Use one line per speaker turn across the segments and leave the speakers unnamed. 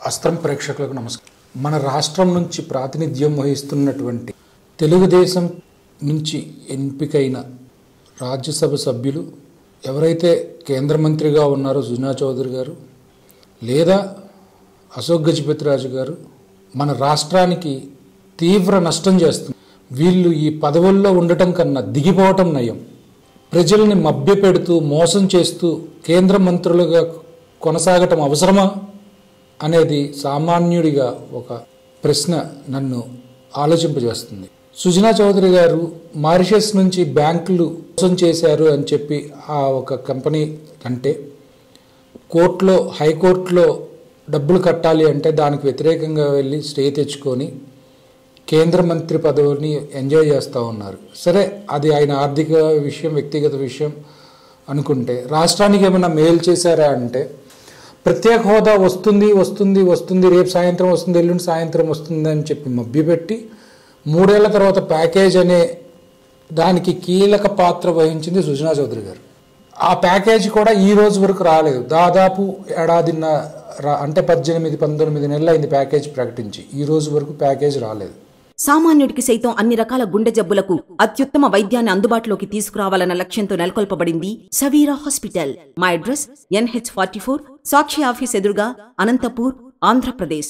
అస్త్రం ప్రేక్షకులకు నమస్కారం మన రాష్ట్రం నుంచి ప్రాతినిధ్యం వహిస్తున్నటువంటి తెలుగుదేశం నుంచి ఎంపికైన రాజ్యసభ సభ్యులు ఎవరైతే కేంద్ర మంత్రిగా ఉన్నారో సుజనా చౌదరి గారు లేదా అశోక్ గజపతిరాజు గారు మన రాష్ట్రానికి తీవ్ర నష్టం చేస్తుంది వీళ్ళు ఈ పదవుల్లో ఉండటం కన్నా దిగిపోవటం నయం ప్రజల్ని మభ్యపెడుతూ మోసం చేస్తూ కేంద్ర మంత్రులుగా కొనసాగటం అవసరమా అనేది సామాన్యుడిగా ఒక ప్రశ్న నన్ను ఆలోచింపజేస్తుంది సుజనా చౌదరి గారు మారిషస్ నుంచి బ్యాంకులు మోసం చేశారు అని చెప్పి ఆ ఒక కంపెనీ అంటే కోర్టులో హైకోర్టులో డబ్బులు కట్టాలి అంటే దానికి వ్యతిరేకంగా వెళ్ళి స్టే తెచ్చుకొని కేంద్ర మంత్రి పదవిని ఎంజాయ్ చేస్తూ ఉన్నారు సరే అది ఆయన ఆర్థిక విషయం వ్యక్తిగత విషయం అనుకుంటే రాష్ట్రానికి ఏమైనా మేలు చేశారా అంటే ప్రత్యేక హోదా వస్తుంది వస్తుంది వస్తుంది రేపు సాయంత్రం వస్తుంది ఎల్లుండి సాయంత్రం వస్తుంది అని చెప్పి మభ్యపెట్టి మూడేళ్ల తర్వాత ప్యాకేజ్ అనే దానికి కీలక పాత్ర వహించింది సుజనా చౌదరి గారు ఆ ప్యాకేజ్ కూడా ఈ రోజు వరకు రాలేదు దాదాపు ఏడాదిన్న రా- అంటే పద్దెనిమిది పంతొమ్మిది నెలలు అయింది ప్యాకేజ్ ప్రకటించి ఈ రోజు వరకు ప్యాకేజ్ రాలేదు
సామాన్యుడికి సైతం అన్ని రకాల గుండె జబ్బులకు అత్యుత్తమ వైద్యాన్ని అందుబాటులోకి తీసుకురావాలన్న లక్ష్యంతో నెలకొల్పబడింది సవీరా హాస్పిటల్ మా address NH forty four Sakshi office ఎదురుగా అనంతపూర్ ఆంధ్రప్రదేశ్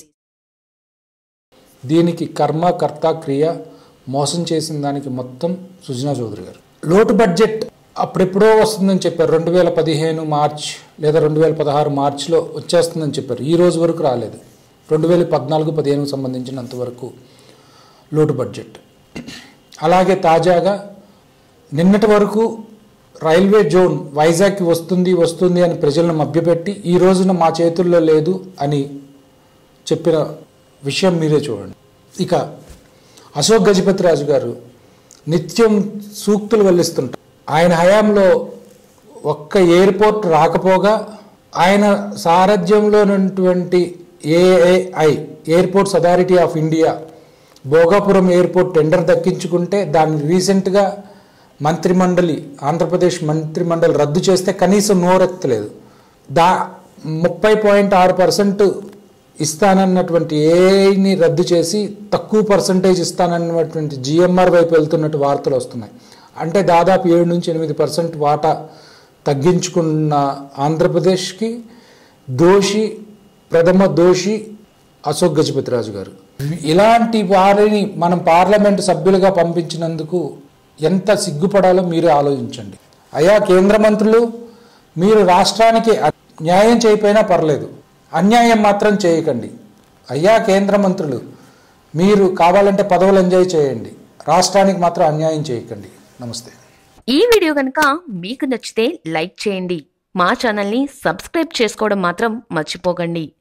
దీనికి కర్మ కర్త క్రియ మోసం చేసిన దానికి మొత్తం సుజనా చౌదరి గారు లోటు బడ్జెట్ అప్పుడెప్పుడో వస్తుందని చెప్పారు రెండు వేల పదిహేను మార్చ్ లేదా రెండు వేల పదహారు మార్చ్లో వచ్చేస్తుందని చెప్పారు ఈ రోజు వరకు రాలేదు రెండు వేల పద్నాలుగు పదిహేనుకు సంబంధించినంత వరకు లోటు బడ్జెట్ అలాగే తాజాగా నిన్నటి వరకు రైల్వే జోన్ వైజాగ్కి వస్తుంది వస్తుంది అని ప్రజలను మభ్యపెట్టి ఈ రోజున మా చేతుల్లో లేదు అని చెప్పిన విషయం మీరే చూడండి ఇక అశోక్ గజపతిరాజు గారు నిత్యం సూక్తులు వల్లిస్తుంటారు ఆయన హయాంలో ఒక్క ఎయిర్పోర్ట్ రాకపోగా ఆయన సారథ్యంలో ఉన్నటువంటి AAI airports authority of India Bhogapuram airport tender దక్కించుకుంటే దాన్ని రీసెంట్గా మంత్రిమండలి ఆంధ్రప్రదేశ్ మంత్రిమండలి రద్దు చేస్తే కనీసం నోరెత్తలేదు దా ముప్పై పాయింట్ ఆరు పర్సెంట్ ఇస్తానన్నటువంటి ఏఐని రద్దు చేసి తక్కువ పర్సంటేజ్ ఇస్తానన్నటువంటి జిఎంఆర్ వైపు వెళ్తున్నట్టు వార్తలు వస్తున్నాయి అంటే దాదాపు ఏడు నుంచి ఎనిమిది పర్సెంట్ వాటా తగ్గించుకున్న ఆంధ్రప్రదేశ్కి దోషి ప్రథమ దోషి అశోక్ గజపతిరాజు గారు ఇలాంటి వారిని మనం పార్లమెంటు సభ్యులుగా పంపించినందుకు ఎంత సిగ్గుపడాలో మీరే ఆలోచించండి అయ్యా కేంద్ర మంత్రులు మీరు రాష్ట్రానికి న్యాయం చేయకపోయినా పర్లేదు అన్యాయం మాత్రం చేయకండి అయ్యా కేంద్ర మంత్రులు మీరు కావాలంటే పదవులు ఎంజాయ్ చేయండి రాష్ట్రానికి మాత్రం అన్యాయం చేయకండి నమస్తే
ఈ వీడియో కనుక మీకు నచ్చితే లైక్ చేయండి మా ఛానల్ని సబ్స్క్రైబ్ చేసుకోవడం మాత్రం మర్చిపోకండి